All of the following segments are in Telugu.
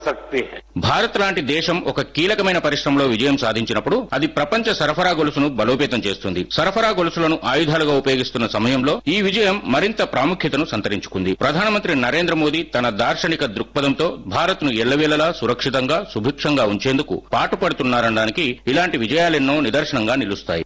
सकती है భారత్ లాంటి దేశం ఒక కీలకమైన పరిశ్రమలో విజయం సాధించినప్పుడు అది ప్రపంచ సరఫరా గొలుసును బలోపేతం చేస్తుంది సరఫరా గొలుసులను ఆయుధాలుగా ఉపయోగిస్తున్న సమయంలో ఈ విజయం మరింత ప్రాముఖ్యతను సంతరించుకుంది ప్రధానమంత్రి నరేంద్ర మోదీ తన దార్శనిక దృక్పథంతో భారత్ ను ఎల్లవేళలా సురక్షితంగా సుభిక్షంగా ఉంచేందుకు పాటుపడుతున్నారనడానికి ఇలాంటి విజయాలెన్నో నిదర్శనంగా నిలుస్తాయి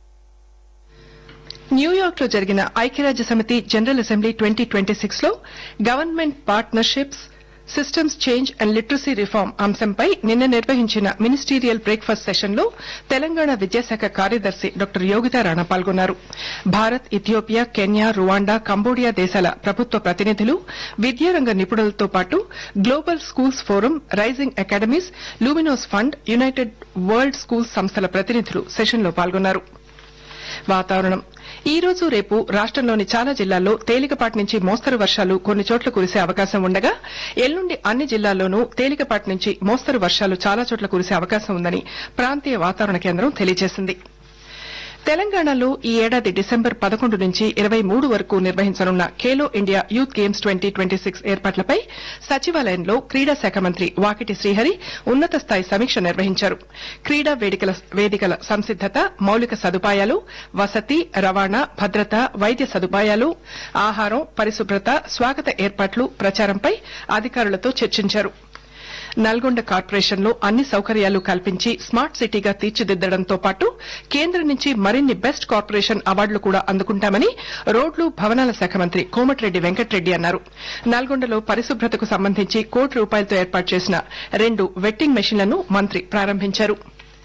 న్యూయార్క్ లో జరిగిన ఐక్యరాజ్య సమితి general assembly twenty twenty six లో government partnerships systems change and literacy reform అంశంపై నిన్న నిర్వహించిన మినిస్టీరియల్ బ్రేక్ఫాస్ట్ సెషన్ లో తెలంగాణ విద్యాశాఖ కార్యదర్శి డాక్టర్ యోగితా రాణా పాల్గొన్నారు Bharat Ethiopia Kenya Rwanda Cambodia దేశాల ప్రభుత్వ ప్రతినిధులు విద్యారంగ నిపుణులతో పాటు Global Schools Forum Rising Academies Luminos Fund United World Schools సంస్థల ప్రతినిధులు సెషన్లో పాల్గొన్నారు వాతావరణం ఈ రోజు రేపు రాష్టంలోని చాలా జిల్లాల్లో తేలికపాటి నుంచి మోస్తరు వర్షాలు కొన్ని చోట్ల కురిసే అవకాశం ఉండగా ఎల్లుండి అన్ని జిల్లాల్లోనూ తేలికపాటి నుంచి మోస్తరు వర్షాలు చాలా చోట్ల కురిసే అవకాశం ఉందని ప్రాంతీయ వాతావరణ కేంద్రం తెలియజేసింది తెలంగాణలో ఈ ఏడాది డిసెంబర్ పదకొండు నుంచి ఇరవై మూడు వరకు నిర్వహించనున్న Khelo India Youth Games twenty twenty six ఏర్పాట్లపై సచివాలయంలో క్రీడా శాఖ మంత్రి వాకిటి శ్రీహరి ఉన్నత స్థాయి సమీక్ష నిర్వహించారు క్రీడా వేదికల వేదికల సంసిద్దత మౌలిక సదుపాయాలు వసతి రవాణా భద్రత వైద్య సదుపాయాలు ఆహారం పరిశుభ్రత స్వాగత ఏర్పాట్లు ప్రచారంపై అధికారులతో చర్చించారు నల్గొండ కార్పొరేషన్లో అన్ని సౌకర్యాలు కల్పించి స్మార్ట్ సిటీగా తీర్చిదిద్దడంతో పాటు కేంద్రం నుంచి మరిన్ని బెస్ట్ కార్పొరేషన్ అవార్డులు కూడా అందుకుంటామని రోడ్లు భవనాల శాఖ మంత్రి కోమటిరెడ్డి వెంకటరెడ్డి అన్నారు నల్గొండలో పరిశుభ్రతకు సంబంధించి కోటి రూపాయలతో ఏర్పాటు చేసిన రెండు వెట్టింగ్ మెషిన్లను మంత్రి ప్రారంభించారు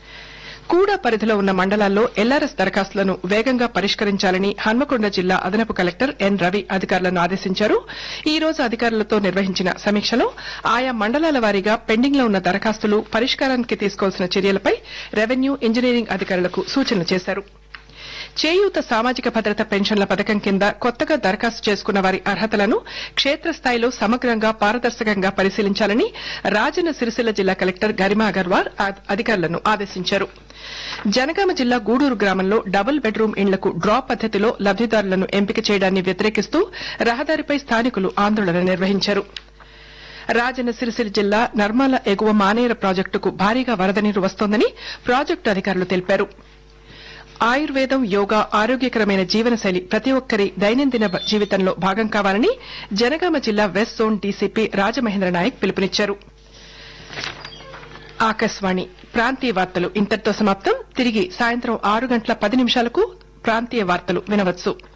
కూడా పరిధిలో ఉన్న మండలాల్లో ఎల్ఆర్ఎస్ దరఖాస్తులను వేగంగా పరిష్కరించాలని హన్మకొండ జిల్లా అదనపు కలెక్టర్ ఎన్ రవి అధికారులను ఆదేశించారు ఈ రోజు అధికారులతో నిర్వహించిన సమీక్షలో ఆయా మండలాల వారీగా పెండింగ్ లో ఉన్న దరఖాస్తులు పరిష్కారానికి తీసుకోవాల్సిన చర్యలపై రెవెన్యూ ఇంజనీరింగ్ అధికారులకు సూచనలు చేశారు చేయూత సామాజిక భద్రత పెన్షన్ల పథకం కింద కొత్తగా దరఖాస్తు చేసుకున్న వారి అర్హతలను క్షేత్రస్థాయిలో సమగ్రంగా పారదర్శకంగా పరిశీలించాలని రాజన్న సిరిసిల్ల జిల్లా కలెక్టర్ గరిమా అగర్వాల్ ఆ- అధికారులను ఆదేశించారు జనగామ జిల్లా గూడూరు గ్రామంలో డబుల్ బెడ్రూమ్ ఇండ్లకు డ్రా పద్దతిలో లబ్దిదారులను ఎంపిక చేయడాన్ని వ్యతిరేకిస్తూ రహదారిపై స్థానికులు ఆందోళన నిర్వహించారు రాజన్న సిరిసిల్ల జిల్లా నర్మాల ఎగువ మానేర ప్రాజెక్టుకు భారీగా వరద నీరు వస్తోందని ప్రాజెక్టు అధికారులు తెలిపారు ఆయుర్వేదం యోగా ఆరోగ్యకరమైన జీవనశైలి ప్రతి ఒక్కరి దైనందిన బ- జీవితంలో భాగం కావాలని జనగామ జిల్లా west zone DCP Rajamahendra Nayak పిలుపునిచ్చారు ఆకాశవాణి ప్రాంతీయ వార్తలు ఇంతటితో సమాప్తం తిరిగి సాయంత్రం ఆరు గంటల పది నిమిషాలకు ప్రాంతీయ వార్తలు వినవచ్చు